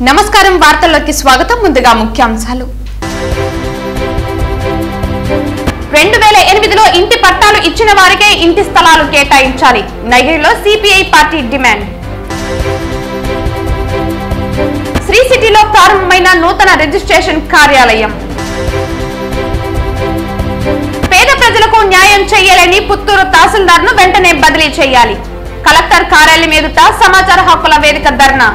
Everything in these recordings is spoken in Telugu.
నమస్కారం వార్తల్లోకి స్వాగతం ముందుగా ముఖ్యాంశాలు రెండు వేల ఎనిమిదిలో ఇంటి పట్టాలు ఇచ్చిన వారికే ఇంటి స్థలాలు కేటాయించాలి నగిరిలో సిపిఐ పార్టీ డిమాండ్ శ్రీ సిటీలో ప్రారంభమైన నూతన రిజిస్ట్రేషన్ కార్యాలయం పేద ప్రజలకు న్యాయం చేయాలని పుత్తూరు తహసీల్దార్ను వెంటనే బదిలీ చేయాలి కలెక్టర్ కార్యాలయం ఎదుట సమాచార హక్కుల వేదిక ధర్నా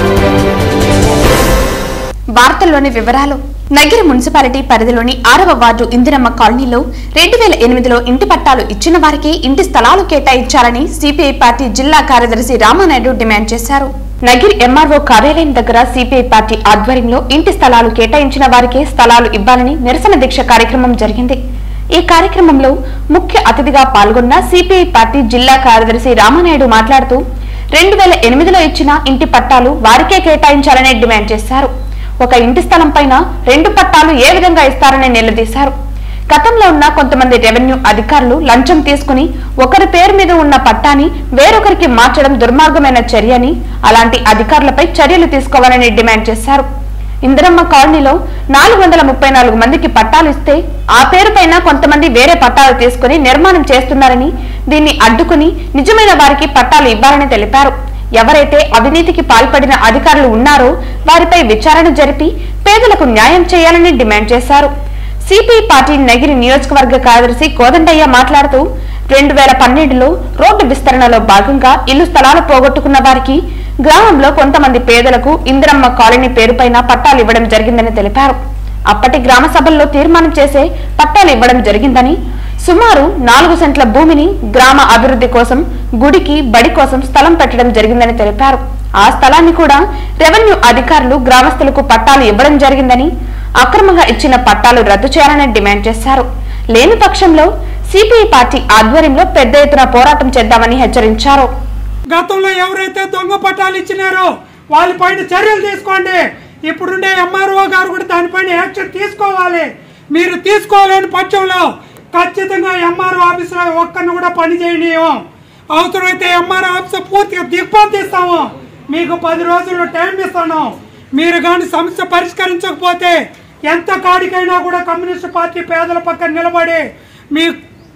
వార్తల్లోని వివరాలు నగిరి మున్సిపాలిటీ పరిధిలోని ఆరవ వార్డు ఇందిరమ్మ కాలనీలో రెండు వేల ఎనిమిదిలో ఇంటి పట్టాలు ఇచ్చిన వారికి ఇంటి స్థలాలు కేటాయించాలని సిపిఐ పార్టీ జిల్లా కార్యదర్శి రామానాయుడు డిమాండ్ చేశారు నగిరి ఎంఆర్ఓ కార్యాలయం దగ్గర సిపిఐ పార్టీ ఆధ్వర్యంలో ఇంటి స్థలాలు కేటాయించిన వారికే స్థలాలు ఇవ్వాలని నిరసన దీక్ష కార్యక్రమం జరిగింది ఈ కార్యక్రమంలో ముఖ్య అతిథిగా పాల్గొన్న సిపిఐ పార్టీ జిల్లా కార్యదర్శి రామానాయుడు మాట్లాడుతూ రెండు వేల ఎనిమిదిలో ఇచ్చిన ఇంటి పట్టాలు వారికే కేటాయించాలని డిమాండ్ చేశారు ఒక ఇంటి స్థలం పైన రెండు పట్టాలు ఏ విధంగా ఇస్తారని నిలదీశారు గతంలో ఉన్న కొంతమంది రెవెన్యూ అధికారులు లంచం తీసుకుని ఒకరి పేరు మీద ఉన్న పట్టాని వేరొకరికి మార్చడం దుర్మార్గమైన చర్యని అలాంటి అధికారులపై చర్యలు తీసుకోవాలని డిమాండ్ చేశారు ఇందిరమ్మ కాలనీలో నాలుగు వందల ముప్పై నాలుగు మందికి పట్టాలు ఇస్తే ఆ పేరు పైన కొంతమంది వేరే పట్టాలు తీసుకుని నిర్మాణం చేస్తున్నారని దీన్ని అడ్డుకుని నిజమైన వారికి పట్టాలు ఇవ్వాలని తెలిపారు ఎవరైతే అవినీతికి పాల్పడిన అధికారులు ఉన్నారో వారిపై విచారణ జరిపి పేదలకు న్యాయం చేయాలని డిమాండ్ చేశారు సిపిఐ పార్టీ నగిరి నియోజకవర్గ కార్యదర్శి కోదండయ్య మాట్లాడుతూ రెండు వేల పన్నెండులో రోడ్డు విస్తరణలో భాగంగా ఇల్లు స్థలాలు పోగొట్టుకున్న వారికి గ్రామంలో కొంతమంది పేదలకు ఇందిరమ్మ కాలనీ పేరుపైన పట్టాలు ఇవ్వడం జరిగిందని తెలిపారు అప్పటి గ్రామ సభల్లో తీర్మానం చేసే పట్టాలు ఇవ్వడం జరిగిందని సుమారు నాలుగు సెంట్ల భూమిని గ్రామ అభివృద్ధి కోసం గుడికి బడి కోసం స్థలం పెట్టడం జరిగిందని తెలిపారు ఆ స్థలాన్ని కూడా రెవెన్యూ అధికారులు గ్రామస్తులకు పట్టాలు ఇవ్వడం జరిగిందని అక్రమంగా ఇచ్చిన పట్టాలు రద్దు చేయాలని డిమాండ్ చేశారు లేని పక్షంలో సిపిఐ పార్టీ ఆధ్వర్యంలో పెద్ద ఎత్తున పోరాటం చేద్దామని హెచ్చరించారు గతంలో ఎవరైతే దొంగ పట్టాలు ఇచ్చినారో వాళ్ళపైన చర్యలు తీసుకోండి ఇప్పుడుండే ఎంఆర్ఓ గారు కూడా దానిపైన యాక్షన్ తీసుకోవాలి మీరు తీసుకోలేని పక్షంలో ఖచ్చితంగా ఎంఆర్ఓ ఆఫీసులో ఒక్కరిని కూడా పని చేయనీయం అవసరమైతే ఎంఆర్ఓ ఆఫీస్ పూర్తిగా దిగ్బంధిస్తాము మీకు పది రోజులు టైం ఇస్తాను మీరు కానీ సమస్య పరిష్కరించకపోతే ఎంత కాడికైనా కూడా కమ్యూనిస్ట్ పార్టీ పేదల పక్కన నిలబడి మీ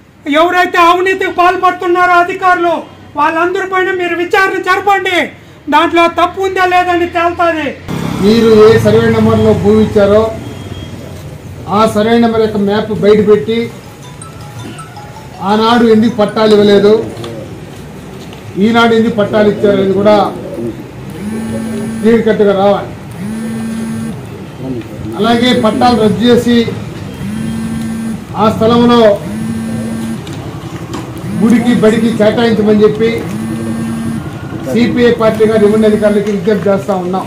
ఎవరైతే అవినీతికి పాల్పడుతున్నారో అధికారులు వాళ్ళందరి పైన మీరు విచారణ జరపండి దాంట్లో తప్పు ఉందా లేదని తేలుతుంది మీరు ఏ సర్వే నెంబర్లో భూమి ఇచ్చారో ఆ సర్వే నెంబర్ యొక్క మ్యాప్ బయట పెట్టి ఆనాడు ఎందుకు పట్టాలు ఇవ్వలేదు ఈనాడు ఎందుకు పట్టాలు ఇచ్చారు అనేది కూడా క్లియర్ కట్గా రావాలి అలాగే పట్టాలు రద్దు చేసి ఆ స్థలంలో గుడికి బడికి కేటాయించమని చెప్పి సిపిఐ పార్టీగా రెవెన్యూ అధికారులకి విజ్ఞప్తి చేస్తూ ఉన్నాం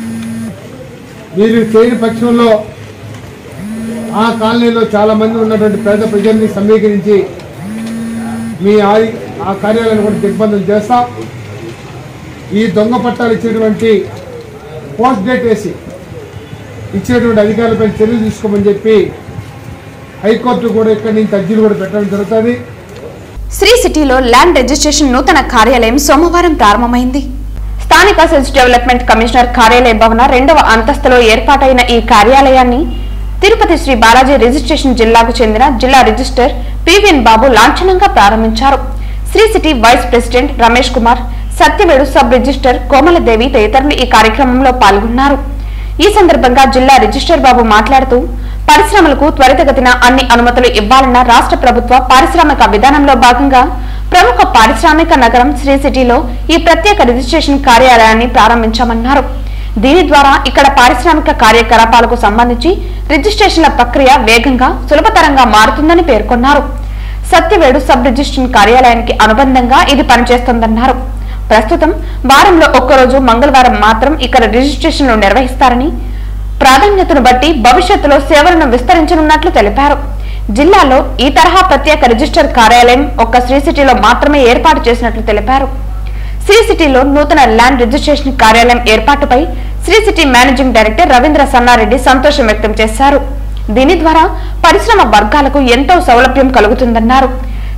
మీరు చేయని పక్షంలో ఆ కాలనీలో చాలా మంది ఉన్నటువంటి పేద ప్రజల్ని సమీకరించి మీ ఆది ఆ కార్యాలయాన్ని కూడా దిగ్బంధం చేస్తాం ఈ దొంగ పట్టాలు ఇచ్చేటువంటి పోస్ట్ డేట్ వేసి ఇచ్చేటువంటి అధికారులపై చర్యలు తీసుకోమని చెప్పి హైకోర్టు కూడా ఇక్కడి నుంచి అర్జీలు కూడా పెట్టడం జరుగుతుంది శ్రీ సిటీలో ల్యాండ్ రిజిస్ట్రేషన్ నూతన కార్యాలయం సోమవారం ప్రారంభమైంది స్థానిక సెల్స్ డెవలప్మెంట్ కమిషనర్ కార్యాలయ భవన రెండవ అంతస్తులో ఏర్పాటైన ఈ కార్యాలయాన్ని తిరుపతి శ్రీ బాలాజీ రిజిస్ట్రేషన్ జిల్లాకు చెందిన జిల్లా రిజిస్టర్ పివిఎన్ బాబు లాంఛనంగా ప్రారంభించారు Sri city vice president Ramesh Kumar Satyavedu sub register Komaladevi తదితరులు ఈ కార్యక్రమంలో పాల్గొన్నారు ఈ సందర్భంగా జిల్లా రిజిస్టర్ బాబు మాట్లాడుతూ పరిశ్రమలకు త్వరితగతిన అన్ని అనుమతులు ఇవ్వాలన్న రాష్ట్ర ప్రభుత్వ పారిశ్రామిక విధానంలో భాగంగా ప్రముఖ పారిశ్రామిక నగరం శ్రీ సిటీలో ఈ ప్రత్యేక రిజిస్ట్రేషన్ కార్యాలయాన్ని ప్రారంభించామన్నారు దీని ద్వారా ఇక్కడ పారిశ్రామిక కార్యకలాపాలకు సంబంధించి రిజిస్ట్రేషన్ల ప్రక్రియ వేగంగా సులభతరంగా మారుతుందని పేర్కొన్నారు సత్యవేడు సబ్ రిజిస్ట్రేషన్ కార్యాలయానికి అనుబంధంగా ఇది పనిచేస్తోందన్నారు ప్రస్తుతం వారంలో ఒక్కరోజు మంగళవారం మాత్రం ఇక్కడ రిజిస్ట్రేషన్లు నిర్వహిస్తారని ప్రాధాన్యతను బట్టి భవిష్యత్తులో సేవలను విస్తరించనున్నట్లు తెలిపారు జిల్లాలో ఈ తరహా ప్రత్యేక రిజిస్టర్ కార్యాలయం ఒక్క శ్రీ సిటీలో మాత్రమే ఏర్పాటు చేసినట్లు తెలిపారు శ్రీ సిటీలో నూతన ల్యాండ్ రిజిస్ట్రేషన్ కార్యాలయం ఏర్పాటుపై Sri city managing director Ravindra Sannareddy సంతోషం వ్యక్తం చేశారు దీని ద్వారా పరిశ్రమ వర్గాలకు ఎంతో సౌలభ్యం కలుగుతుందన్నారు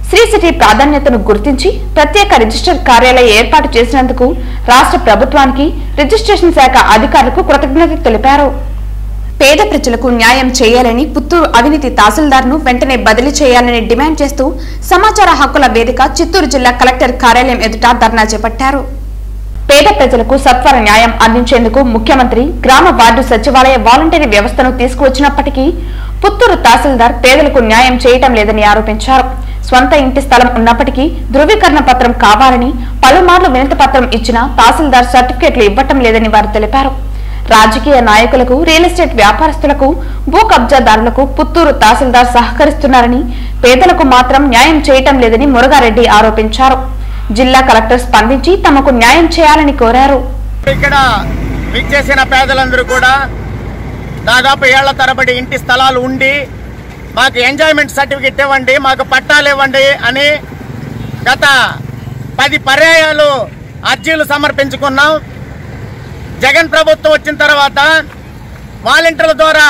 శ్రీ సిటీ ప్రాధాన్యతను గుర్తించి ప్రత్యేక రిజిస్టర్ కార్యాలయం ఏర్పాటు చేసినందుకు రాష్ట్ర ప్రభుత్వానికి రిజిస్ట్రేషన్ శాఖ అధికారులకు కృతజ్ఞత తెలిపారు పేద ప్రజలకు న్యాయం చేయాలని పుత్తూరు అవినీతి తహసీల్దార్ను వెంటనే బదిలీ చేయాలని డిమాండ్ చేస్తూ సమాచార హక్కుల వేదిక చిత్తూరు జిల్లా కలెక్టర్ కార్యాలయం ఎదుట ధర్నా చేపట్టారు పేద ప్రజలకు సత్వర న్యాయం అందించేందుకు ముఖ్యమంత్రి గ్రామ వార్డు సచివాలయ వాలంటీర్ వ్యవస్థను తీసుకువచ్చినప్పటికీ పుత్తూరు తహసీల్దార్ పేదలకు న్యాయం చేయటం లేదని ఆరోపించారు స్వంత ఇంటి స్థలం ఉన్నప్పటికీ ధృవీకరణ పత్రం కావాలని పలుమార్లు వినతి పత్రం ఇచ్చినా తహసీల్దార్ సర్టిఫికెట్లు ఇవ్వటం లేదని వారు తెలిపారు రాజకీయ నాయకులకు రియల్ ఎస్టేట్ వ్యాపారస్తులకు భూ కబ్జాదారులకు పుత్తూరు తహసీల్దార్ సహకరిస్తున్నారని పేదలకు మాత్రం న్యాయం చేయటం లేదని మురగారెడ్డి ఆరోపించారు జిల్లా కలెక్టర్ స్పందించి తమకు న్యాయం చేయాలని కోరారు ఇక్కడ విచ్చేసిన పేదలందరూ కూడా దాదాపు ఏళ్ల తరబడి ఇంటి స్థలాలు ఉండి మాకు ఎంజాయ్మెంట్ సర్టిఫికెట్ ఇవ్వండి మాకు పట్టాలు ఇవ్వండి అని గత పది పర్యాయాలు అర్జీలు సమర్పించుకున్నాం జగన్ ప్రభుత్వం వచ్చిన తర్వాత వాలంటీర్ల ద్వారా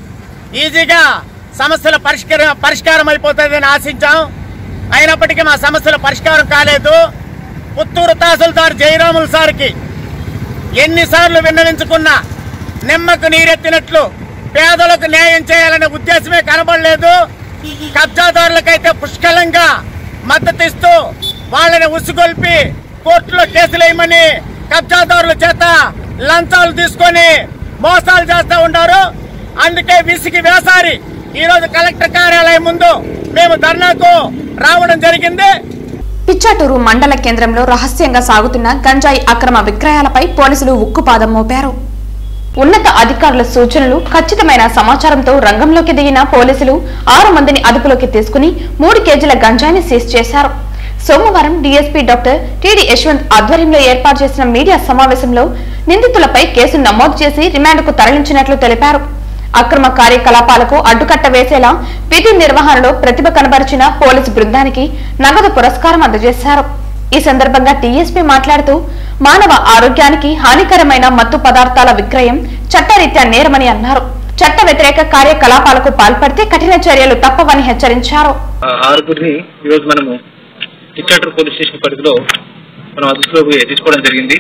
ఈజీగా సమస్యల పరిష్కార పరిష్కారం అయిపోతుందని ఆశించాం అయినప్పటికీ మా సమస్యల పరిష్కారం కాలేదు పుత్తూరు తహసీల్దార్ జయరాములు సార్కి ఎన్నిసార్లు విన్నవించుకున్నా నిమ్మకు నీరెత్తినట్లు పేదలకు న్యాయం చేయాలనే ఉద్దేశమే కనబడలేదు కబ్జాదారులకైతే పుష్కలంగా మద్దతు ఇస్తూ వాళ్ళని ఉసుగొల్పి కోర్టులో కేసులు వేయమని కబ్జాదారుల చేత లంచాలు తీసుకొని మోసాలు చేస్తా ఉన్నారు అందుకే విసిగి వేసారి ఈ రోజు కలెక్టర్ కార్యాలయం ముందు మేము ధర్నాకు రావడం జరిగింది పిచ్చాటూరు మండల కేంద్రంలో రహస్యంగా సాగుతున్న గంజాయి అక్రమ విక్రయాలపై పోలీసులు ఉక్కుపాదం మోపారు ఉన్నత అధికారుల సూచనలు ఖచ్చితమైన సమాచారంతో రంగంలోకి దిగిన పోలీసులు ఆరు మందిని అదుపులోకి తీసుకుని మూడు కేజీల గంజాయిని సీజ్ చేశారు సోమవారం డీఎస్పీ డాక్టర్ టిడి యశ్వంత్ ఆధ్వర్యంలో ఏర్పాటు చేసిన మీడియా సమావేశంలో నిందితులపై కేసు నమోదు చేసి రిమాండ్కు తరలించినట్లు తెలిపారు అక్రమ కార్యకలాపాలకు అడ్డుకట్ట వేసేలా విధి నిర్వహణలో ప్రతిభ కనబరిచిన పోలీసు బృందానికి నగదు పురస్కారం అందజేశారు ఈ సందర్భంగా టీఎస్పీ మాట్లాడుతూ మానవ ఆరోగ్యానికి హానికరమైన మత్తు పదార్థాల విక్రయం చట్టరీత్యా నేరమని అన్నారు చట్ట వ్యతిరేక కార్యకలాపాలకు పాల్పడితే కఠిన చర్యలు తప్పవని హెచ్చరించారు ఆ ఆరుగురిని ఈరోజు మనము చిచ్చాటూరు పోలీస్ స్టేషన్ పరిధిలో మనం అదుపులోకి తీసుకోవడం జరిగింది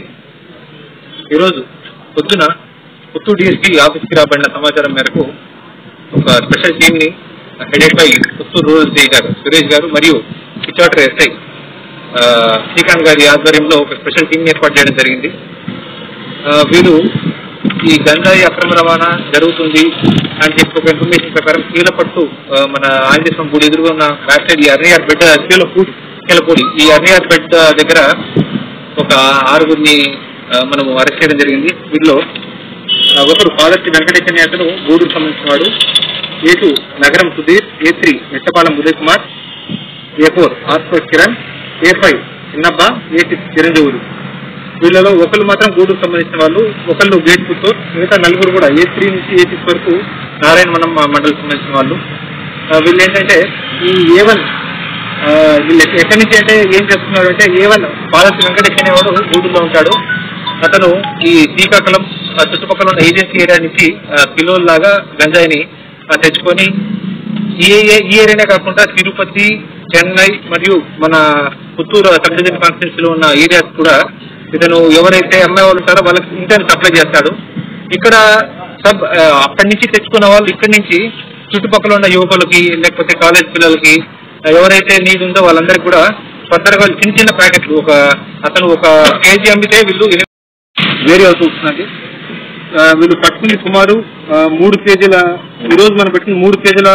ఈరోజు పొద్దున పుత్తూరు డిఎస్పీ ఆఫీస్కి రాబడిన సమాచారం మేరకు ఒక స్పెషల్ టీమ్ ని headed by Puttur rural CI గారు సురేష్ గారు మరియు చిచ్చాటూరు ఎస్ఐ ఆ, శ్రీకాంత్ గారి ఆధ్వర్యంలో ఒక స్పెషల్ టీం ఏర్పాటు చేయడం జరిగింది ఆ, వీరు ఈ గంజాయి అక్రమ రవాణా జరుగుతుంది అని చెప్పి ఒక ఇన్ఫర్మేషన్ ప్రకారం కీలపట్టు ఆ, మన ఆంజనేయ గుడి ఎదురుగా ఉన్న బ్యాక్ సైడ్ ఈ అర్నియార్ బెడ్ కీలపూడి కీలపూడి ఈ అర్నియార్ బెడ్ దగ్గర ఒక ఆరుగురిని ఆ, మనము అరెస్ట్ చేయడం జరిగింది వీరిలో ఆ, ఒకరు పాదర్శి వెంకటేశ్ అనే అతను గూడూరు సంబంధించిన వాడు A two Nagaram Sudheer A three Mettapalem Uday Kumar A four ఆస్పర్ Kiran A five Chinnabba A six Chiranjeevulu వీళ్ళలో ఒకళ్ళు మాత్రం గూడూరు సంబంధించిన వాళ్ళు ఒకళ్ళు గేట్ పుత్తూరు మిగతా నలుగురు కూడా ఏ త్రీ నుంచి ఏ సిక్స్ వరకు నారాయణ మనం మండలికి సంబంధించిన వాళ్ళు ఆ, వీళ్ళు ఏంటంటే ఈ ఏ వన్ వీళ్ళు ఎక్క- ఎక్కడి నుంచి అంటే ఏం చేస్తున్నారు అంటే ఏ వన్ పాలసి వెంకటేష్ అనేవాడు గూడూరులో ఉంటాడు అతను ఈ శ్రీకాకుళం ఆ చుట్టుపక్కల ఉన్న ఏజెన్సీ ఏరియా నుంచి ఆ, కిలోల్లాగా గంజాయిని ఆ, తెచ్చుకొని ఈ ఏ- ఈ ఏరియానే కాకుండా తిరుపతి చెన్నై మరియు మన పుత్తూరు సబ్ డివిజన్ కాన్స్టిట్యూన్సీలో ఉన్న ఏరియాస్ కూడా ఇతను ఎవరైతే అమ్మాయి వాళ్ళు ఉంటారో వాళ్ళకి ఇంటర్ సప్లై చేస్తాడు ఇక్కడ సబ్ ఆ, అక్కడి నుంచి తెచ్చుకున్న వాళ్ళు ఇక్కడి నుంచి చుట్టుపక్కల ఉన్న యువకులకి లేకపోతే కాలేజ్ పిల్లలకి ఆ, ఎవరైతే నీడ్ ఉందో వాళ్ళందరికీ కూడా ఫర్దర్గా చిన్న చిన్న ప్యాకెట్లు ఒక అతను ఒక కేజీ అమ్మితే వీళ్ళు వేరే అవుతూ వస్తున్నది ఆ, వీళ్ళు పట్టుకుని సుమారు ఆ, మూడు కేజీల ఈ రోజు మనం పెట్టిన మూడు కేజీల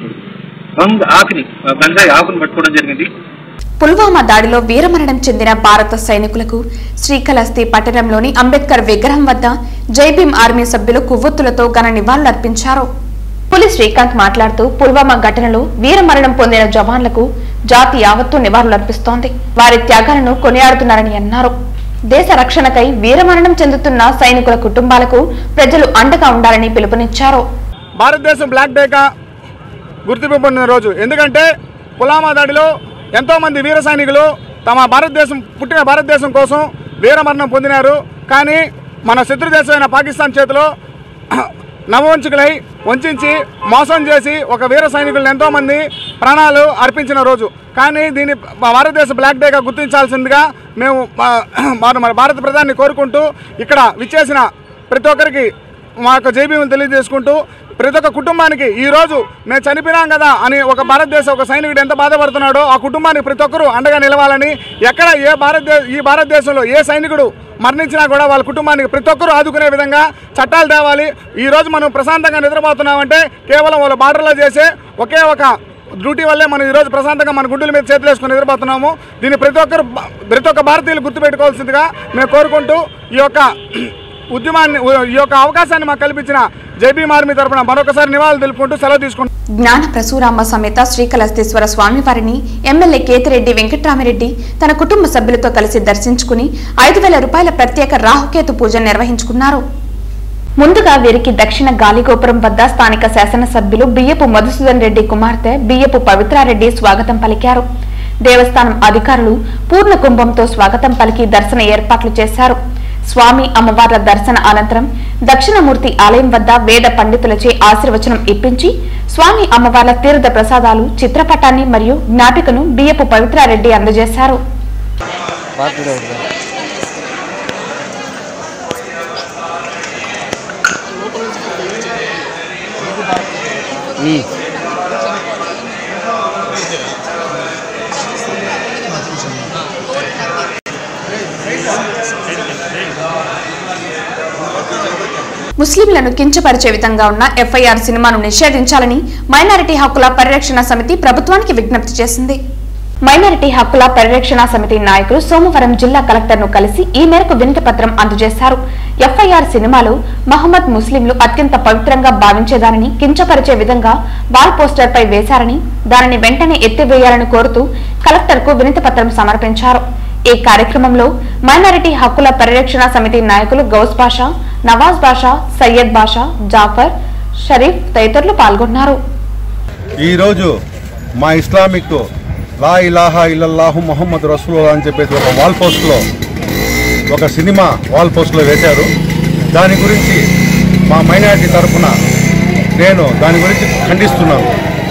బంగ్ ఆకుని ఆ, గంజాయి ఆకుని పట్టుకోవడం జరిగింది పుల్వామా దాడిలో వీరమరణం చెందిన భారత సైనికులకు శ్రీకాళహస్తి పట్టణంలోని అంబేద్కర్ విగ్రహం వద్ద జైభీం ఆర్మీ సభ్యులు కొవ్వొత్తులతో ఘన నివాళులర్పించారు పులి శ్రీకాంత్ మాట్లాడుతూ పుల్వామా ఘటనలో వీరమరణం పొందిన జవాన్లకు జాతి యావత్తు నివాళులర్పిస్తోంది వారి త్యాగాలను కొనియాడుతున్నారని అన్నారు దేశ రక్షణకై వీరమరణం చెందుతున్న సైనికుల కుటుంబాలకు ప్రజలు అండగా ఉండాలని పిలుపునిచ్చారు భారతదేశం బ్లాక్ డేగా గుర్తింపు పొందిన రోజు ఎందుకంటే పులామా దాడిలో ఎంతోమంది వీర సైనికులు తమ భారతదేశం పుట్టిన భారతదేశం కోసం వీరమరణం పొందినారు కానీ మన శత్రు దేశమైన పాకిస్తాన్ చేతిలో నవవంచుకులై వంచి మోసం చేసి ఒక వీర సైనికులను ఎంతోమంది ప్రాణాలు అర్పించిన రోజు కానీ దీన్ని భారతదేశ బ్లాక్ డేగా గుర్తించాల్సిందిగా మేము మా- మన మన భారత ప్రధాని కోరుకుంటూ ఇక్కడ విచ్చేసిన ప్రతి ఒక్కరికి మా యొక్క జైబీములు తెలియజేసుకుంటూ ప్రతి ఒక్క కుటుంబానికి ఈ రోజు మేము చనిపోయినాం కదా అని ఒక భారతదేశ ఒక సైనికుడు ఎంత బాధపడుతున్నాడో ఆ కుటుంబానికి ప్రతి ఒక్కరూ అండగా నిలవాలని ఎక్కడ ఏ భారతదేశ ఈ భారతదేశంలో ఏ సైనికుడు మరణించినా కూడా వాళ్ళ కుటుంబానికి ప్రతి ఒక్కరూ ఆదుకునే విధంగా చట్టాలు తేవాలి ఈ రోజు మనం ప్రశాంతంగా నిద్రపోతున్నామంటే కేవలం వాళ్ళ బార్డర్లో చేసే ఒకే ఒక డ్యూటీ వల్లే మనం ఈరోజు ప్రశాంతంగా మన గుడ్డుల మీద చేతులు వేసుకుని నిద్రపోతున్నాము దీన్ని ప్రతి ఒక్కరు ప్రతి ఒక్క భారతీయులు గుర్తుపెట్టుకోవాల్సిందిగా మేము కోరుకుంటూ ఈ యొక్క ఉద్యమాన్ని ఈ యొక్క అవకాశాన్ని మాకు కల్పించిన జైబీ ఆర్మీ తరఫున మరొకసారి నివాళులు తెలుపుకుంటూ సెలవు తీసుకుంటాం జ్ఞాన ప్రసూరాంబ సమేత శ్రీకళహస్తీశ్వర స్వామివారిని ఎమ్మెల్యే కేతిరెడ్డి వెంకట్రామిరెడ్డి తన కుటుంబ సభ్యులతో కలిసి దర్శించుకుని ఐదు వేల రూపాయల ప్రత్యేక రాహుకేతు పూజ నిర్వహించుకున్నారు ముందుగా వీరికి దక్షిణ గాలిగోపురం వద్ద స్థానిక శాసనసభ్యులు బియ్యపు మధుసూదన్ రెడ్డి కుమార్తె బియ్యపు పవిత్రారెడ్డి స్వాగతం పలికారు దేవస్థానం అధికారులు పూర్ణ కుంభంతో స్వాగతం పలికి దర్శన ఏర్పాట్లు చేశారు స్వామి అమ్మవార్ల దర్శన అనంతరం దక్షిణమూర్తి ఆలయం వద్ద వేద పండితులచే ఆశీర్వచనం ఇప్పించి స్వామి అమ్మవార్ల తీర్థ ప్రసాదాలు చిత్రపటాన్ని మరియు జ్ఞాపికను బియ్యపు పవిత్రారెడ్డి అందజేశారు ముస్లింలను కించపరిచే విధంగా ఉన్న ఎఫ్ఐఆర్ సినిమాను నిషేధించాలని మైనారిటీ హక్కుల పరిరక్షణ సమితి ప్రభుత్వానికి విజ్ఞప్తి చేసింది మైనారిటీ హక్కుల పరిరక్షణ సమితి నాయకులు సోమవారం జిల్లా కలెక్టర్ను కలిసి ఈ మేరకు వినతి పత్రం అందజేశారు ఎఫ్ఐఆర్ సినిమాలో మహమ్మద్ ముస్లింలు అత్యంత పవిత్రంగా భావించేదానిని కించపరిచే విధంగా వాల్ పోస్టర్ పై వేశారని దానిని వెంటనే ఎత్తివేయాలని కోరుతూ కలెక్టర్కు వినతి పత్రం సమర్పించారు ఈ కార్యక్రమంలో మైనారిటీ హక్కుల పరిరక్షణ సమితి నాయకులు గౌస్ బాషా నవాజ్ బాషా సయ్యద్ బాషా జాఫర్ షరీఫ్ తదితరులు పాల్గొన్నారు ఈరోజు మా ఇస్లామిక్ లా ఇలాహా ఇల్లల్లాహు మొహమ్మద్ రసూల్ అని చెప్పేసి ఒక వాల్ పోస్ట్లో ఒక సినిమా వాల్ పోస్ట్లో వేశారు దాని గురించి మా మైనారిటీ తరఫున నేను దాని గురించి ఖండిస్తున్నాను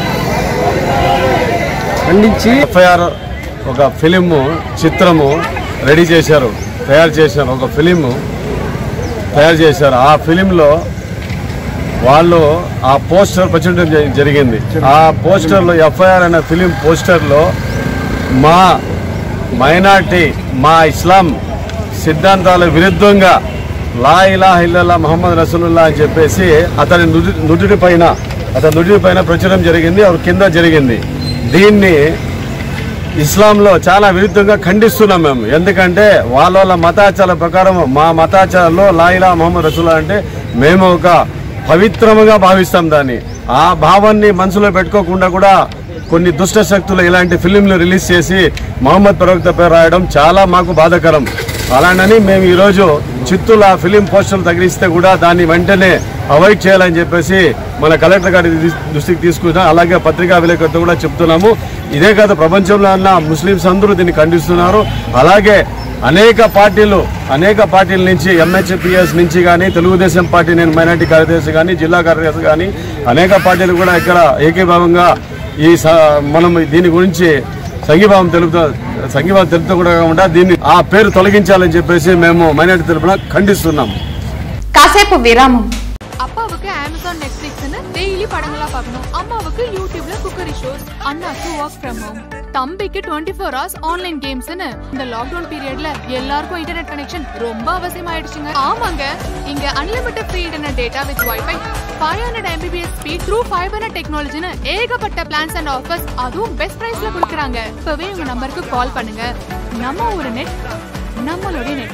ఖండించి ఎఫ్ఐఆర్ ఒక ఫిలిము చిత్రము రెడీ చేశారు తయారు చేశారు ఒక ఫిలిము తయారు చేశారు ఆ ఫిలింలో వాళ్ళు ఆ పోస్టర్ ప్రచురించడం జరి- జరిగింది ఆ పోస్టర్లో ఎఫ్ఐఆర్ అనే ఫిలిం పోస్టర్లో మా మైనార్టీ మా ఇస్లాం సిద్ధాంతాల విరుద్ధంగా లా ఇలాహ ఇల్లల్లా మహమ్మద్ రసూలుల్లా అని చెప్పేసి అతని నుడి నుదుటి పైన అతని నుదుటి పైన ప్రచురం జరిగింది అవి కింద జరిగింది దీన్ని ఇస్లాంలో చాలా విరుద్ధంగా ఖండిస్తున్నాం మేము ఎందుకంటే వాళ్ళ వాళ్ళ మతాచారాల ప్రకారం మా మతాచారంలో లాయిలా మొహమ్మద్ రసూలా అంటే మేము ఒక పవిత్రముగా భావిస్తాం దాన్ని ఆ భావాన్ని మనసులో పెట్టుకోకుండా కూడా కొన్ని దుష్ట శక్తులు ఇలాంటి ఫిలింలు రిలీజ్ చేసి మహమ్మద్ ప్రవక్త పేరు రాయడం చాలా మాకు బాధాకరం అలానని మేము ఈరోజు చిత్తూరు ఆ ఫిలిం పోస్టర్లు తగిలిస్తే కూడా దాన్ని వెంటనే అవాయిడ్ చేయాలని చెప్పేసి మన కలెక్టర్ గారి ది- దృష్టికి తీసుకున్నాం అలాగే పత్రికా విలేకరులతో కూడా చెప్తున్నాము ఇదే కాదు ప్రపంచంలో ఉన్న ముస్లింస్ అందరూ దీన్ని ఖండిస్తున్నారు అలాగే అనేక పార్టీలు అనేక పార్టీల నుంచి ఎంహెచ్పిఎస్ నుంచి కానీ తెలుగుదేశం పార్టీ నేను మైనార్టీ కార్యదర్శి కానీ జిల్లా కార్యదర్శి కానీ అనేక పార్టీలు కూడా ఇక్కడ ఏకీభావంగా ఈ స- మనం దీని గురించి సంఘీభావం తెలుపుతూ సంఘీభావం తెలుపుతూ కూడా కాకుండా దీన్ని ఆ పేరు తొలగించాలని చెప్పేసి మేము మైనార్టీ తరపున ఖండిస్తున్నాం కాసేపు விராமம் அப்பாவுக்கு அமேசான் நெட்ஃபிளிக்ஸ்னு டெய்லி படங்களா பார்க்கணும் அம்மாவுக்கு யூடியூப்ல குக்கரி ஷோஸ் அண்ணாக்கு ஒர்க் ஃப்ரம் ஹோம் தம்பிக்கு டுவெண்ட்டி ஃபோர் ஹவர்ஸ் ஆன்லைன் கேம்ஸ்னு இந்த லாக்டவுன் பீரியட்ல எல்லாருக்கும் இன்டர்நெட் கனெக்ஷன் ரொம்ப அவசியமாயிடுச்சுங்க ஆமாங்க இங்க unlimited free internet data with wifi five hundred MBPS speed through five hundred டெக்னாலஜின்னு ஏகப்பட்ட பிளான்ஸ் அண்ட் ஆஃபர்ஸ் அதுவும் பெஸ்ட் பிரைஸ்ல கொடுக்குறாங்க இப்பவே உங்க நம்பருக்கு கால் பண்ணுங்க நம்ம ஒரு நெட் நம்மளுடைய நெட்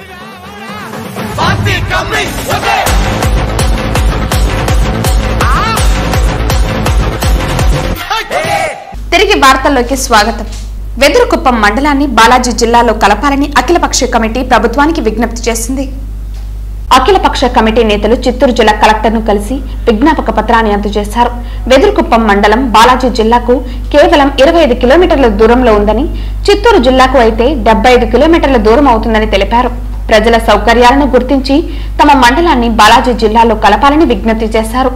తిరిగి వార్తల్లోకి స్వాగతం వెదురుకుప్పం మండలాన్ని బాలాజీ జిల్లాలో కలపాలని అఖిలపక్ష కమిటీ ప్రభుత్వానికి విజ్ఞప్తి చేసింది అఖిలపక్ష కమిటీ నేతలు చిత్తూరు జిల్లా కలెక్టర్ను కలిసి విజ్ఞాపక పత్రాన్ని అందజేశారు వెదురుకుప్పం మండలం బాలాజీ జిల్లాకు కేవలం ఇరవై ఐదు కిలోమీటర్ల దూరంలో ఉందని చిత్తూరు జిల్లాకు అయితే డెబ్బై ఐదు కిలోమీటర్ల దూరం అవుతుందని తెలిపారు ప్రజల సౌకర్యాలను గుర్తించి తమ మండలాన్ని బాలాజీ జిల్లాలో కలపాలని విజ్ఞప్తి చేశారు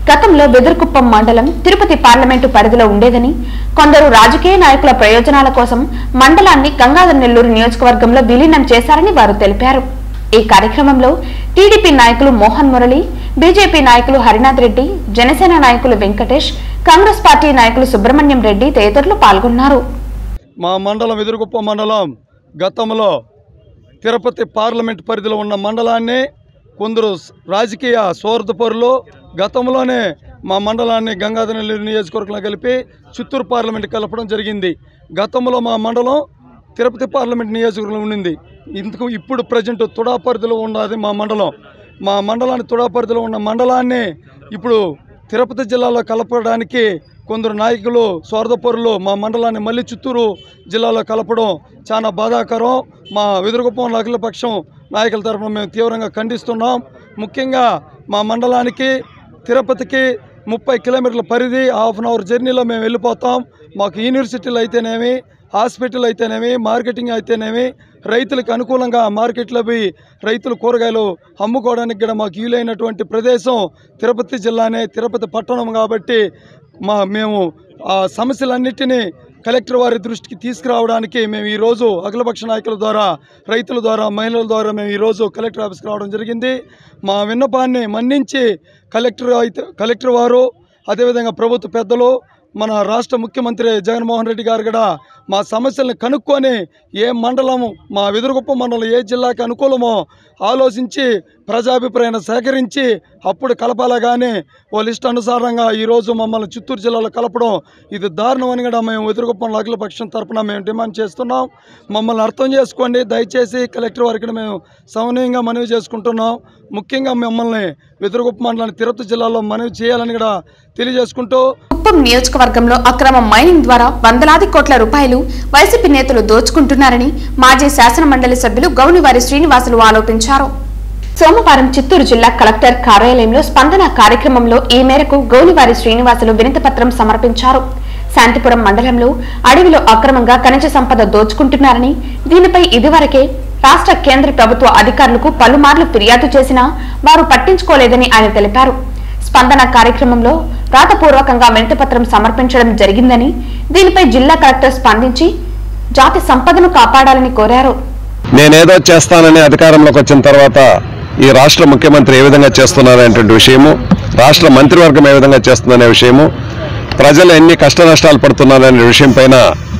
గతంలో వెదురుకుప్పం మండలం తిరుపతి పార్లమెంటు పరిధిలో ఉండేదని కొందరు రాజకీయ నాయకుల ప్రయోజనాల కోసం మండలాన్ని గంగాధర్ నెల్లూరు నియోజకవర్గంలో విలీనం చేశారని వారు తెలిపారు ఈ కార్యక్రమంలో టీడీపీ నాయకులు మోహన్ మురళి బీజేపీ నాయకులు హరినాథ్ రెడ్డి జనసేన నాయకులు వెంకటేష్ కాంగ్రెస్ పార్టీ నాయకులు సుబ్రహ్మణ్యం రెడ్డి తదితరులు పాల్గొన్నారు మా మండలం ఎదురుగుప్ప మండలం గతంలో తిరుపతి పార్లమెంట్ పరిధిలో ఉన్న మండలాన్ని కొందరు స్- రాజకీయ స్వార్థపరులు గతంలోనే మా మండలాన్ని గంగాధర నెల్లూరు నియోజకవర్గంలో కలిపి చిత్తూరు పార్లమెంట్ కలపడం జరిగింది గతంలో మా మండలం తిరుపతి పార్లమెంట్ నియోజకవర్గంలో ఉండింది ఇందుకు ఇప్పుడు ప్రజెంట్ తుడా పరిధిలో ఉన్నది మా మండలం మా మండలాన్ని తుడా పరిధిలో ఉన్న మండలాన్ని ఇప్పుడు తిరుపతి జిల్లాలో కలపడానికి కొందరు నాయకులు స్వార్థపరులు మా మండలాన్ని మళ్ళీ చిత్తూరు జిల్లాలో కలపడం చాలా బాధాకరం మా వెదురుగుప్పం అఖిలపక్షం నాయకుల తరఫున మేము తీవ్రంగా ఖండిస్తున్నాం ముఖ్యంగా మా మండలానికి తిరుపతికి ముప్పై కిలోమీటర్ల పరిధి హాఫ్ అన్ అవర్ జర్నీలో మేము వెళ్ళిపోతాం మాకు యూనివర్సిటీలు అయితేనేమి హాస్పిటల్ అయితేనేమి మార్కెటింగ్ అయితేనేమి రైతులకు అనుకూలంగా మార్కెట్లో పోయి రైతులు కూరగాయలు అమ్ముకోవడానికి కూడా మాకు వీలైనటువంటి ప్రదేశం తిరుపతి జిల్లానే తిరుపతి పట్టణం కాబట్టి మా మేము ఆ సమస్యలన్నిటినీ కలెక్టర్ వారి దృష్టికి తీసుకురావడానికి మేము ఈరోజు అఖిలపక్ష నాయకుల ద్వారా రైతుల ద్వారా మహిళల ద్వారా మేము ఈరోజు కలెక్టర్ ఆఫీస్కి రావడం జరిగింది మా విన్నపాన్ని మన్నించి కలెక్టర్ అయితే కలెక్టర్ వారు అదేవిధంగా ప్రభుత్వ పెద్దలు మన రాష్ట్ర ముఖ్యమంత్రి జగన్మోహన్ రెడ్డి గారు కూడా మా సమస్యలను కనుక్కొని ఏ మండలము మా వెదురుగుప్ప మండలం ఏ జిల్లాకి అనుకూలమో ఆలోచించి ప్రజాభిప్రాయాన్ని సేకరించి అప్పుడు కలపాలా కానీ వాళ్ళ ఇష్టానుసారంగా ఈరోజు మమ్మల్ని చిత్తూరు జిల్లాలో కలపడం ఇది దారుణం అని కూడా మేము వెదురుగుప్పం అఖిల పక్షం తరపున మేము డిమాండ్ చేస్తున్నాం మమ్మల్ని అర్థం చేసుకోండి దయచేసి కలెక్టర్ వారికి మేము సమన్వయంగా మనవి చేసుకుంటున్నాం ముఖ్యంగా మిమ్మల్ని వెదురుగుప్ప మండలాన్ని తిరుపతి జిల్లాలో మనవి చేయాలని కూడా తెలియజేసుకుంటూ కుప్పం నియోజకవర్గంలో అక్రమ మైనింగ్ ద్వారా వందలాది కోట్ల రూపాయలు వైసీపీ నేతలు దోచుకుంటున్నారని మాజీ శాసన మండలి సభ్యులు గౌనివారి శ్రీనివాసులు ఆరోపించారు సోమవారం చిత్తూరు జిల్లా కలెక్టర్ కార్యాలయంలో స్పందన కార్యక్రమంలో ఈ మేరకు గౌనివారి శ్రీనివాసులు వినతిపత్రం సమర్పించారు శాంతిపురం మండలంలో అడవిలో అక్రమంగా ఖనిజ సంపద దోచుకుంటున్నారని దీనిపై ఇదివరకే రాష్ట్ర కేంద్ర ప్రభుత్వ అధికారులకు పలుమార్లు ఫిర్యాదు చేసినా వారు పట్టించుకోలేదని ఆయన తెలిపారు స్పందన కార్యక్రమంలో రాతపూర్వకంగా వినతిపత్రం సమర్పించడం జరిగిందని దీనిపై జిల్లా కలెక్టర్ స్పందించి జాతి సంపదను కాపాడాలని కోరారు నేనేదో చేస్తానని అధికారంలోకి వచ్చిన తర్వాత ఈ రాష్ట్ర ముఖ్యమంత్రి ఏ విధంగా చేస్తున్నారనేటువంటి విషయము రాష్ట్ర మంత్రివర్గం ఏ విధంగా చేస్తుందనే విషయము ప్రజలు ఎన్ని కష్ట నష్టాలు పడుతున్నారనే విషయం పైన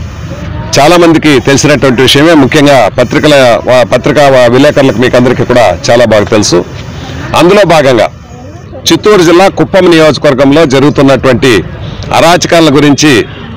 చాలా మందికి తెలిసినటువంటి విషయమే ముఖ్యంగా పత్రికల వా- పత్రికా వా- విలేకరులకు మీకు అందరికీ కూడా చాలా బాగా తెలుసు అందులో భాగంగా చిత్తూరు జిల్లా కుప్పం నియోజకవర్గంలో జరుగుతున్నటువంటి అరాచకాల గురించి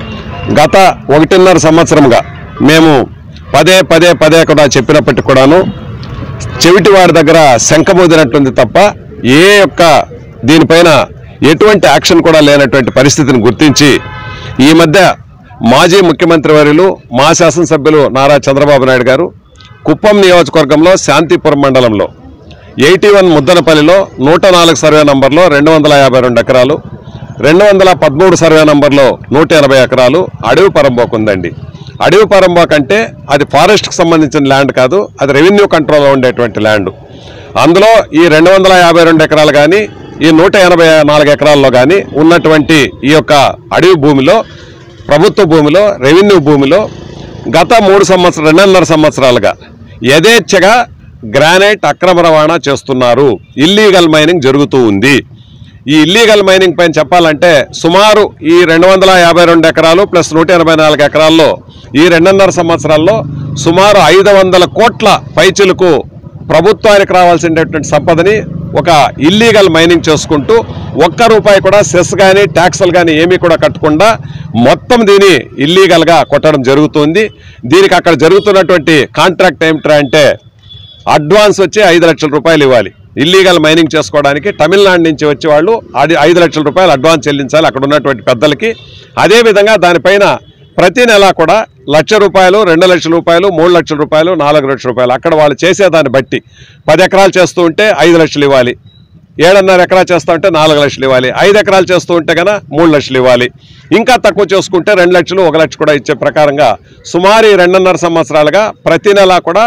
గత ఒకటిన్నర సంవత్సరంగా మేము పదే పదే పదే కూడా చెప్పినప్పటికీ కూడాను చెవిటి వారి దగ్గర శంఖమూదినట్టుంది తప్ప ఏ యొక్క దీనిపైన ఎటువంటి యాక్షన్ కూడా లేనటువంటి పరిస్థితిని గుర్తించి ఈ మధ్య మాజీ ముఖ్యమంత్రి వర్యులు మా శాసనసభ్యులు నారా చంద్రబాబు నాయుడు గారు కుప్పం నియోజకవర్గంలో శాంతిపురం మండలంలో ఎయిటీ వన్ ముద్దనపల్లిలో నూట నాలుగు సర్వే నంబర్లో రెండు వందల యాభై రెండు ఎకరాలు రెండు వందల పదమూడు సర్వే నంబర్లో నూట ఎనభై ఎకరాలు అడవి పరంబోకు ఉందండి అడవి పరంబోక్ అంటే అది ఫారెస్ట్కి సంబంధించిన ల్యాండ్ కాదు అది రెవెన్యూ కంట్రోల్లో ఉండేటువంటి ల్యాండ్ అందులో ఈ రెండు వందల యాభై రెండు ఎకరాలు కానీ ఈ నూట ఎనభై నాలుగు ఎకరాల్లో కానీ ఉన్నటువంటి ఈ యొక్క అడవి భూమిలో ప్రభుత్వ భూమిలో రెవెన్యూ భూమిలో గత మూడు సంవత్సరాలు రెండున్నర సంవత్సరాలుగా యథేచ్ఛగా గ్రానైట్ అక్రమ రవాణా చేస్తున్నారు ఇల్లీగల్ మైనింగ్ జరుగుతూ ఉంది ఈ ఇల్లీగల్ మైనింగ్ పైన చెప్పాలంటే సుమారు ఈ రెండు వందల యాభై రెండు ఎకరాలు ప్లస్ నూట ఎనభై నాలుగు ఎకరాల్లో ఈ రెండున్నర సంవత్సరాల్లో సుమారు ఐదు వందల కోట్ల పైచులకు ప్రభుత్వానికి రావాల్సినటువంటి సంపదని ఒక ఇల్లీగల్ మైనింగ్ చేసుకుంటూ ఒక్క రూపాయి కూడా సెస్ కానీ ట్యాక్సులు కానీ ఏమీ కూడా కట్టకుండా మొత్తం దీన్ని ఇల్లీగల్గా కొట్టడం జరుగుతుంది దీనికి అక్కడ జరుగుతున్నటువంటి కాంట్రాక్ట్ ఏమిట్రా అంటే అడ్వాన్స్ వచ్చి ఐదు లక్షల రూపాయలు ఇవ్వాలి ఇల్లీగల్ మైనింగ్ చేసుకోవడానికి తమిళనాడు నుంచి వచ్చే వాళ్ళు అది ఐదు లక్షల రూపాయలు అడ్వాన్స్ చెల్లించాలి అక్కడ ఉన్నటువంటి పెద్దలకి అదేవిధంగా దానిపైన ప్రతి నెల కూడా లక్ష రూపాయలు రెండు లక్షల రూపాయలు మూడు లక్షల రూపాయలు నాలుగు లక్షల రూపాయలు అక్కడ వాళ్ళు చేసేదాన్ని బట్టి పది ఎకరాలు చేస్తూ ఉంటే ఐదు లక్షలు ఇవ్వాలి ఏడున్నర ఎకరా చేస్తూ ఉంటే నాలుగు లక్షలు ఇవ్వాలి ఐదు ఎకరాలు చేస్తూ ఉంటే కనుక మూడు లక్షలు ఇవ్వాలి ఇంకా తక్కువ చేసుకుంటే రెండు లక్షలు ఒక లక్ష కూడా ఇచ్చే ప్రకారంగా సుమారు ఈ రెండున్నర సంవత్సరాలుగా ప్రతి నెల కూడా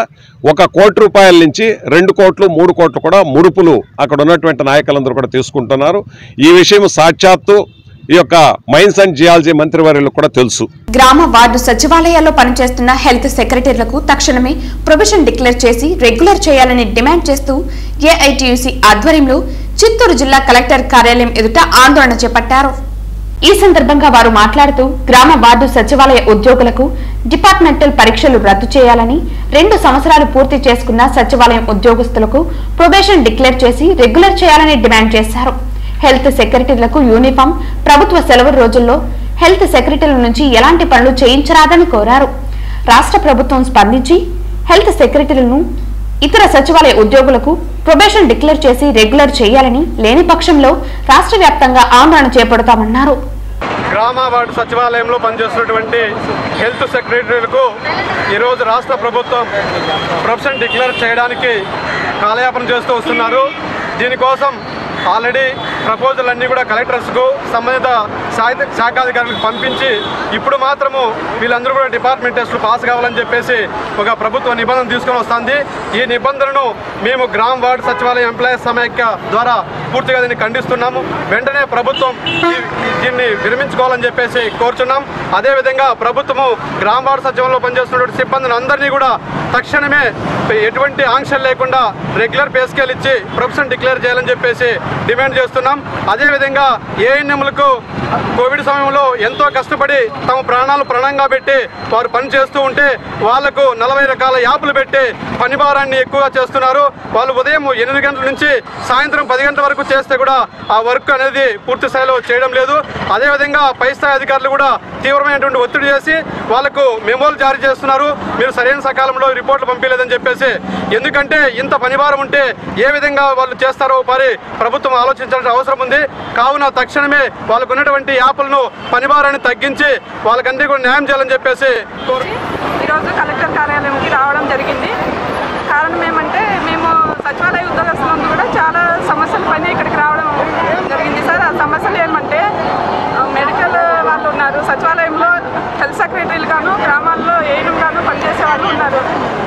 ఒక కోటి రూపాయల నుంచి రెండు కోట్లు మూడు కోట్లు కూడా ముడుపులు అక్కడ ఉన్నటువంటి నాయకులందరూ కూడా తీసుకుంటున్నారు ఈ విషయం సాక్షాత్తు ఈ యొక్క మైన్స్ అండ్ జియాలజీ మంత్రివర్యులకు కూడా తెలుసు గ్రామ వార్డు సచివాలయాల్లో పనిచేస్తున్న హెల్త్ సెక్రటరీలకు తక్షణమే ప్రొవిజన్ డిక్లేర్ చేసి రెగ్యులర్ చేయాలని డిమాండ్ చేస్తూ ఏఐటియుసి ఆధ్వర్యంలో చిత్తూరు జిల్లా కలెక్టర్ కార్యాలయం ఎదుట ఆందోళన చేపట్టారు ఈ సందర్భంగా వారు మాట్లాడుతూ గ్రామ వార్డు సచివాలయ ఉద్యోగులకు డిపార్ట్మెంటల్ పరీక్షలు రద్దు చేయాలని రెండు సంవత్సరాలు పూర్తి చేసుకున్న సచివాలయం ఉద్యోగస్తులకు ప్రొబేషన్ డిక్లేర్ చేసి రెగ్యులర్ చేయాలని డిమాండ్ చేశారు హెల్త్ సెక్రటరీలకు యూనిఫామ్ ప్రభుత్వ సెలవు రోజుల్లో హెల్త్ సెక్రటరీల నుంచి ఎలాంటి పనులు చేయించరాదని కోరారు రాష్ట్ర ప్రభుత్వం స్పందించి హెల్త్ సెక్రటరీలను ఇతర సచివాలయ ఉద్యోగులకు ప్రొబేషన్ డిక్లేర్ చేసి రెగ్యులర్ చేయాలని లేని పక్షంలో రాష్ట్ర వ్యాప్తంగా ఆందోళన చేపడతామన్నారు గ్రామ వార్డు సచివాలయంలో పనిచేస్తున్నటువంటి హెల్త్ సెక్రటరీలకు ఈరోజు రాష్ట్ర ప్రభుత్వం ప్రొఫెషన్ డిక్లేర్ చేయడానికి కాలయాపన చేస్తూ వస్తున్నారు దీనికోసం ఆల్రెడీ ప్రపోజల్ అన్నీ కూడా కలెక్టర్స్కు సంబంధిత సాహిత్య శాఖాధికారులకు పంపించి ఇప్పుడు మాత్రము వీళ్ళందరూ కూడా డిపార్ట్మెంట్ టెస్టులు పాస్ కావాలని చెప్పేసి ఒక ప్రభుత్వ నిబంధన తీసుకొని వస్తుంది ఈ నిబంధనను మేము గ్రామ వార్డు సచివాలయ ఎంప్లాయీస్ సమైక్య ద్వారా పూర్తిగా దీన్ని ఖండిస్తున్నాము వెంటనే ప్రభుత్వం ఈ- దీన్ని విరమించుకోవాలని చెప్పేసి కోరుచున్నాం అదేవిధంగా ప్రభుత్వము గ్రామ వార్డు సచివాలయంలో పనిచేస్తున్నటువంటి సిబ్బందిని అందరినీ కూడా తక్షణమే ఎటువంటి ఆంక్షలు లేకుండా రెగ్యులర్ పే స్కేల్ ఇచ్చి ప్రొఫెషన్ డిక్లేర్ చేయాలని చెప్పేసి డిమాండ్ చేస్తున్నాం అదేవిధంగా ఏఎన్ఎంలకు కోవిడ్ సమయంలో ఎంతో కష్టపడి తమ ప్రాణాలు ప్రాణంగా పెట్టి వారు పని చేస్తూ ఉంటే వాళ్లకు నలభై రకాల యాప్లు పెట్టి పని భారాన్ని ఎక్కువగా చేస్తున్నారు వాళ్ళు ఉదయం ఎనిమిది గంటల నుంచి సాయంత్రం పది గంటల వరకు చేస్తే కూడా ఆ వర్క్ అనేది పూర్తి స్థాయిలో చేయడం లేదు అదేవిధంగా పై స్థాయి అధికారులు కూడా తీవ్రమైనటువంటి ఒత్తిడి చేసి వాళ్ళకు మెమోలు జారీ చేస్తున్నారు మీరు సరైన సకాలంలో రిపోర్ట్లు పంపించలేదని చెప్పేసి ఎందుకంటే ఇంత పనిభారం ఉంటే ఏ విధంగా వాళ్ళు చేస్తారో మరి ప్రభుత్వం ఆలోచించాల్సిన అవసరం ఉంది కావున తక్షణమే వాళ్ళకు ఉన్నటువంటి యాప్లను పనిభారాన్ని తగ్గించి వాళ్ళకందరికీ కూడా న్యాయం చేయాలని చెప్పేసి కోరు ఈరోజు కలెక్టర్ కార్యాలయంకి రావడం జరిగింది కారణం ఏమంటే మేము సచివాలయ ఉద్యోగస్తులందరూ కూడా చాలా సమస్యల పైన ఇక్కడికి రావడం జరిగింది సార్ ఆ సమస్యలు ఏమంటే ఆ, మెడికల్ వాళ్ళు ఉన్నారు సచివాలయంలో హెల్త్ సెక్రటరీలు గాను గ్రామాల్లో ఏఎన్ఎం గాను పనిచేసే వాళ్ళు ఉన్నారు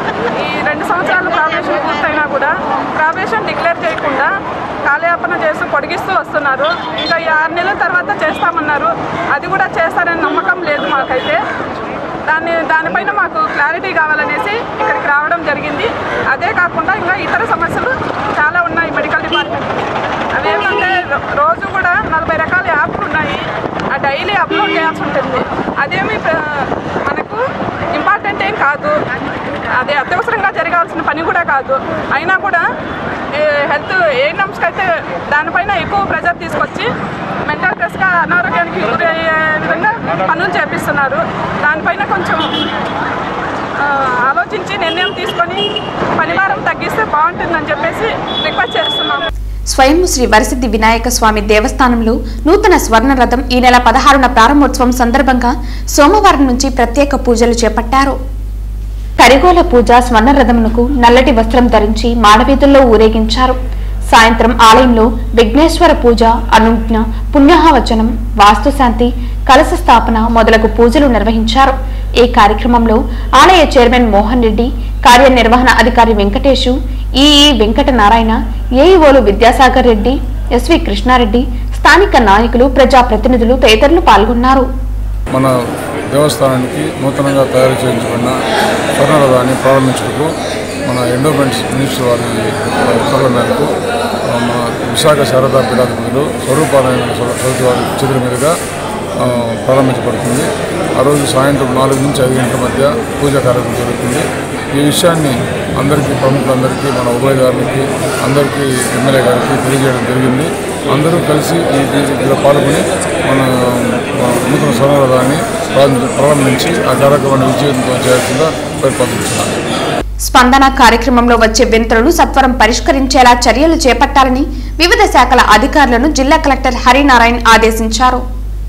ఈ రెండు సంవత్సరాలు ప్రాబేషన్ పూర్తయినా కూడా ప్రాబేషన్ డిక్లేర్ చేయకుండా కాలయాపన చేస్తూ పొడిగిస్తూ వస్తున్నారు ఇంకా ఈ ఆరు నెలల తర్వాత చేస్తామన్నారు అది కూడా చేస్తారని నమ్మకం లేదు మాకైతే దాన్ని దానిపైన మాకు క్లారిటీ కావాలనేసి ఇక్కడికి రావడం జరిగింది అదే కాకుండా ఇంకా ఇతర సమస్యలు చాలా ఉన్నాయి మెడికల్ డిపార్ట్మెంట్ అవి ఏమంటే రో- రోజు కూడా నలభై రకాల యాప్లు ఉన్నాయి ఆ డైలీ అప్లోడ్ చేయాల్సి ఉంటుంది అదేమి ప్ర- మనకు ఇంపార్టెంట్ ఏం కాదు అదే అత్యవసరంగా జరగాల్సిన పని కూడా కాదు అయినా కూడా ఏ హెల్త్ ఏ నమ్స్కి అయితే దానిపైన ఎక్కువ ప్రెజర్ తీసుకొచ్చి మెంటల్ స్ట్రెస్గా అనారోగ్యానికి గురి అయ్యే విధంగా పనులు చేపిస్తున్నారు దానిపైన కొంచెం ఆ, ఆలోచించి నిర్ణయం తీసుకొని పనివారం తగ్గిస్తే బాగుంటుందని చెప్పేసి రిక్వెస్ట్ చేస్తున్నాము స్వయం శ్రీ వరసిద్ధి వినాయక స్వామి దేవస్థానంలో నూతన స్వర్ణ రథం ఈ నెల పదహారున ప్రారంభోత్సవం సందర్భంగా సోమవారం నుంచి ప్రత్యేక పూజలు చేపట్టారు కరిగోల పూజ స్వర్ణ రథమునకు నల్లటి వస్త్రం ధరించి మాడవీధుల్లో ఊరేగించారు సాయంత్రం ఆలయంలో విఘ్నేశ్వర పూజ అనుజ్ఞ పుణ్యాహవచనం వాస్తుశాంతి కలశ స్థాపన మొదలగు పూజలు నిర్వహించారు ఈ కార్యక్రమంలో ఆలయ చైర్మన్ మోహన్ రెడ్డి కార్యనిర్వహణ అధికారి వెంకటేశు ఈఈ వెంకట నారాయణ ఏఈఓలు విద్యాసాగర్ రెడ్డి ఎస్వి కృష్ణారెడ్డి స్థానిక నాయకులు ప్రజాప్రతినిధులు తదితరులు పాల్గొన్నారు మన దేవస్థానానికి నూతనంగా తయారు చేయించబడిన స్వర్ణరథాన్ని ప్రారంభించుటకు మన ఎండోమెంట్స్ మినిస్టర్ వారి ఉత్తర్వుల మేరకు ఆ, మన విశాఖ శారదా పీఠాధిపతులు స్వరూపారాయణ చవితి వారి చేతుల మీదుగా ఆ, ప్రారంభించబడుతుంది ఆ రోజు సాయంత్రం నాలుగు నుంచి ఐదు గంటల మధ్య పూజా కార్యక్రమం జరుగుతుంది ఈ విషయాన్ని అందరికీ ప్రముఖులందరికీ మన ఉభయ గారికి అందరికీ ఎమ్మెల్యే గారికి తెలియజేయడం జరిగింది అందరూ కలిసి ఈ దీంట్లో పాల్గొని మన మన నూతన స్వర్ణరథాన్ని ప్రారంభి- ప్రారంభించి ఆ కార్యక్రమాన్ని విజయవంతం చేయాల్సిందిగా ప్రతిపాదించున్నాను స్పందన కార్యక్రమంలో వచ్చే వింతలను సత్వరం పరిష్కరించేలా చర్యలు చేపట్టాలని వివిధ శాఖల అధికారులను జిల్లా కలెక్టర్ హరినారాయణ్ ఆదేశించారు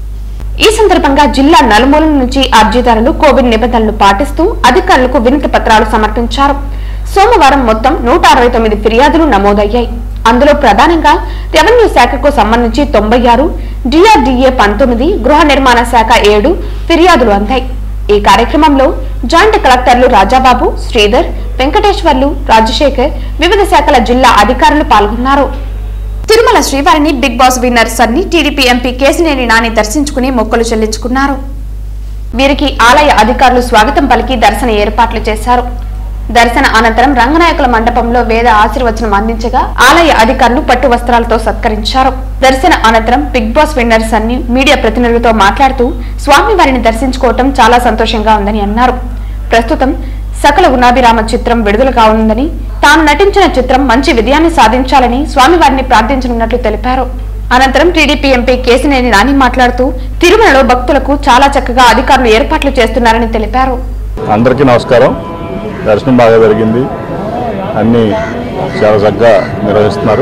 ఈ సందర్భంగా జిల్లా నలుమూలల నుంచి అర్జీదారులు కోవిడ్ నిబంధనలు పాటిస్తూ అధికారులకు వినతి పత్రాలు సమర్పించారు సోమవారం మొత్తం నూట అరవై తొమ్మిది ఫిర్యాదులు నమోదయ్యాయి అందులో ప్రధానంగా రెవెన్యూ శాఖకు సంబంధించి తొంభై ఆరు డిఆర్డీఏ పంతొమ్మిది గృహ నిర్మాణ శాఖ ఏడు ఫిర్యాదులు అందాయి ఈ కార్యక్రమంలో జాయింట్ కలెక్టర్లు రాజాబాబు శ్రీధర్ వెంకటేశ్వర్లు రాజశేఖర్ వివిధ శాఖల జిల్లా అధికారులు పాల్గొన్నారు తిరుమల శ్రీవారిని Big Boss winner Sunny TDP MP Kesineni Nani దర్శించుకుని మొక్కలు చెల్లించుకున్నారు వీరికి ఆలయ అధికారులు స్వాగతం పలికి దర్శన ఏర్పాట్లు చేశారు దర్శన అనంతరం రంగనాయకుల మండపంలో వేద ఆశీర్వచనం అందించగా ఆలయ అధికారులు పట్టు వస్త్రాలతో సత్కరించారు దర్శన అనంతరం బిగ్ బాస్ విన్నర్స్ అన్ని మీడియా ప్రతినిధులతో మాట్లాడుతూ స్వామివారిని దర్శించుకోవటం చాలా సంతోషంగా ఉందని అన్నారు ప్రస్తుతం సకల గుణాభిరామ చిత్రం విడుదల కానుందని తాను నటించిన చిత్రం మంచి విజయాన్ని సాధించాలని స్వామివారిని ప్రార్థించనున్నట్లు తెలిపారు అనంతరం టీడీపీ ఎంపీ కేసినేని నాని మాట్లాడుతూ తిరుమలలో భక్తులకు చాలా చక్కగా అధికారులు ఏర్పాట్లు చేస్తున్నారని తెలిపారు అందరికీ నమస్కారం దర్శనం బాగా జరిగింది అన్నీ చాలా చక్కగా నిర్వహిస్తున్నారు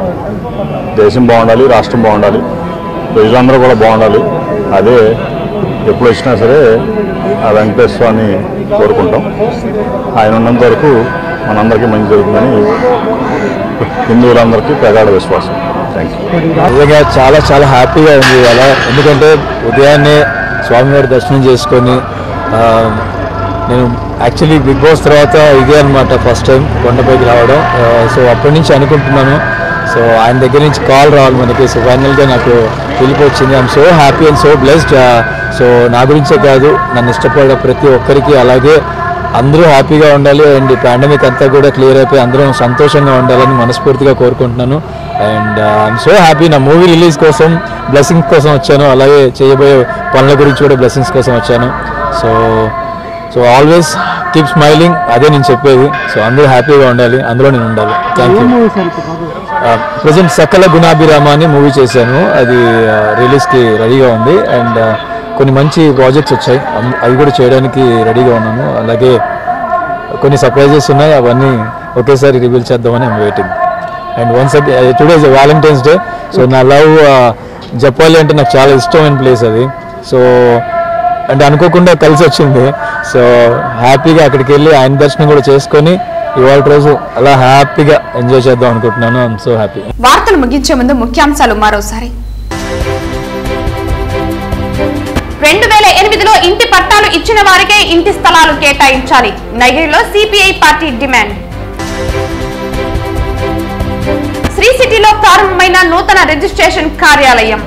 దేశం బాగుండాలి రాష్ట్రం బాగుండాలి ప్రజలందరూ కూడా బాగుండాలి అదే ఎప్పుడు వచ్చినా సరే ఆ వెంకటేశ్వర స్వామిని కోరుకుంటాం ఆయన ఉన్నంత వరకు మనందరికీ మంచి జరుగుతుందని హిందువులందరికీ ప్రగాఢ విశ్వాసం థ్యాంక్ యూ నిజంగా చాలా చాలా హ్యాపీగా ఉంది ఇవాళ ఎందుకంటే ఉదయాన్నే స్వామివారి దర్శనం చేసుకొని ఆ, నేను యాక్చువల్లీ బిగ్ బాస్ తర్వాత ఇదే అనమాట ఫస్ట్ టైం కొండపైకి రావడం ఆ, సో అప్పటి నుంచి అనుకుంటున్నాను సో ఆయన దగ్గర నుంచి కాల్ రావాలి మనకి సో ఫైనల్గా నాకు పిలుపు వచ్చింది I'm so happy and so blessed so నా గురించే కాదు నన్ను ఇష్టపడే ప్రతి ఒక్కరికి అలాగే అందరూ హ్యాపీగా ఉండాలి అండ్ ఈ పాండమిక్ అంతా కూడా క్లియర్ అయిపోయి అందరం సంతోషంగా ఉండాలని మనస్ఫూర్తిగా కోరుకుంటున్నాను అండ్ ఐఎమ్ సో హ్యాపీ నా మూవీ రిలీజ్ కోసం బ్లెస్సింగ్స్ కోసం వచ్చాను అలాగే చేయబోయే పనుల గురించి కూడా బ్లెస్సింగ్స్ కోసం వచ్చాను so so always keep smiling అదే నేను చెప్పేది సో అందరూ హ్యాపీగా ఉండాలి అందులో నేను ఉండాలి థ్యాంక్ యూ ప్రజెంట్ సకల గుణాభిరామ అని మూవీ చేశాను అది రిలీజ్కి రెడీగా ఉంది అండ్ కొన్ని మంచి ప్రాజెక్ట్స్ వచ్చాయి అమ్- అవి కూడా చేయడానికి రెడీగా ఉన్నాను అలాగే కొన్ని సర్ప్రైజెస్ ఉన్నాయి అవన్నీ ఒకేసారి రివీల్ చేద్దామని I'm waiting and once today is Valentine's day so నా లవ్ చెప్పాలి అంటే నాకు చాలా ఇష్టమైన ప్లేస్ అది సో అంటే అనుకోకుండా కలిసి వచ్చింది సో హ్యాపీగా అక్కడికి వెళ్ళి ఆయన దర్శనం కూడా చేసుకొని ఇవాళ రోజు అలా హ్యాపీగా ఎంజాయ్ చేద్దాం అనుకుంటున్నాను ఐఎమ్ సో హ్యాపీ వార్తలు ముగించే ముందు ముఖ్యాంశాలు మరోసారి రెండు వేల ఎనిమిదిలో ఇంటి పట్టాలు ఇచ్చిన వారికే ఇంటి స్థలాలు కేటాయించాలి నగిరిలో సిపిఐ పార్టీ డిమాండ్ శ్రీ సిటీలో ప్రారంభమైన నూతన రిజిస్ట్రేషన్ కార్యాలయం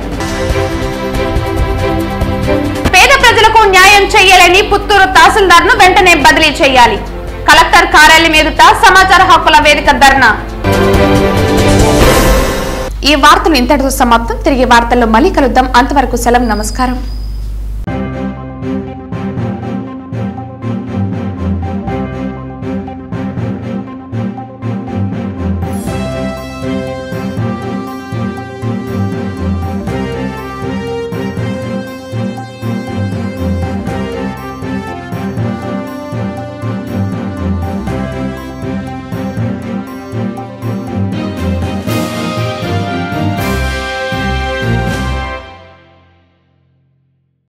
పేద ప్రజలకు న్యాయం చేయలేని పుత్తూరు తహసీల్దార్ను వెంటనే బదిలీ చేయాలి కలెక్టర్ కార్యాలయం ఎదుట సమాచార హక్కుల వేదిక ధర్నా ఈ వార్తలు ఇంతటితో సమాప్తం తిరిగి వార్తల్లో మళ్ళీ కలుద్దాం అంతవరకు సెలవు నమస్కారం